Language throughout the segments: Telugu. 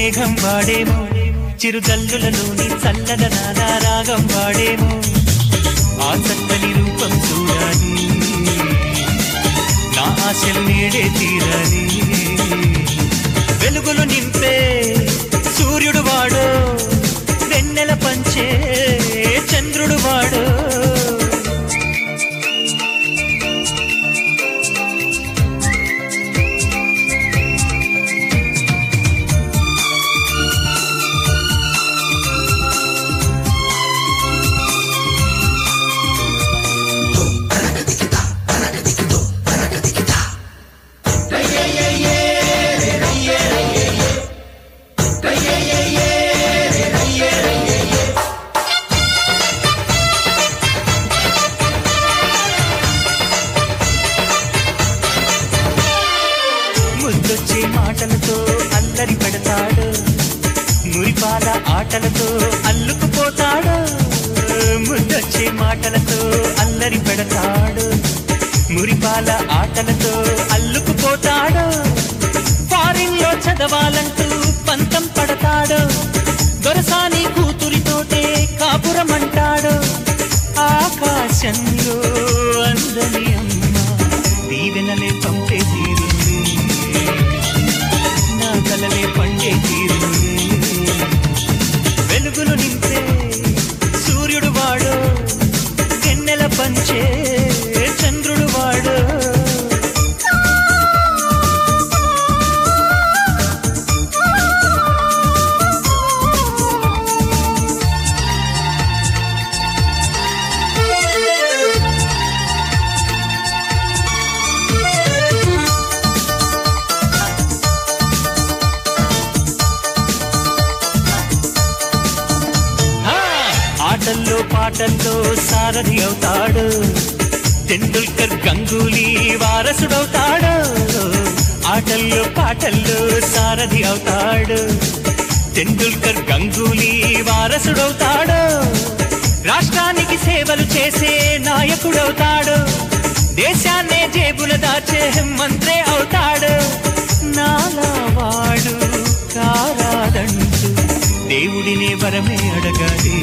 మేఘం వాడేమో చిరుజల్లులలోని చల్లదనాల రాగం వాడేమో ఆ చక్కని రూపం చూడాలి నా ఆశలు నేడే తీరాలి వెలుగులు నింపే సూర్యుడు వాడు వెన్నెల పంచే చంద్రుడు వాడు ముద్దొచ్చే మాటలతో అల్లరి పెడతాడు మురిపాల ఆటలతో అల్లుకుపోతాడు ముద్దొచ్చే మాటలతో అల్లరి పెడతాడు మురిపాల ఆటలతో అల్లుకుపోతాడు ఫారిన్ లో చదవాలంటూ పంతం పడతాడు దొరసాని కూతురితోటే కాపురమంటాడు ఆకాశంలో అందని అమ్మ దీవెనలే పంపే తీరుంది నా కలలే పండే తీరుంది వెలుగులు నింపే సూర్యుడు వాడు ఎన్నెల పంచే చంద్రుడు వాడు ఆ, ఆటల్లో పాటల్లో సారథి అవుతాడు టెండూల్కర్ గంగూలీ వారసుడవుతాడు ఆటల్లో పాటల్లో సారథి అవుతాడు టెండూల్కర్ గంగూలీ వారసుడవుతాడు రాష్ట్రానికి సేవలు చేసే నాయకుడవుతాడు దేశాన్నే జేబుల దాచే మంత్రే అవుతాడు నాలా వాడు కారాదంటూ దేవుడినే వరమే అడగాలి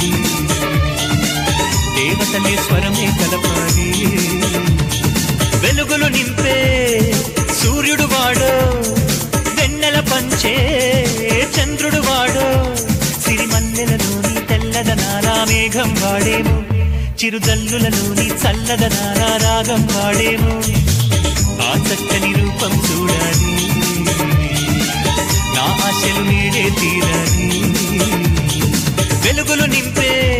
దేవతనే స్వరమే కలపాలి వెలుగులు నింపే సూర్యుడు వాడు వెన్నెల పంచే చంద్రుడు వాడు సిరిమల్లెలలోని తెల్లదనాల మేఘం వాడేమో చిరుజల్లులలోని చల్లదనాల రాగం వాడేమో ఆ చక్కని రూపం చూడాలి నా ఆశలు నీడే తీరాలి వెలుగులు నింపే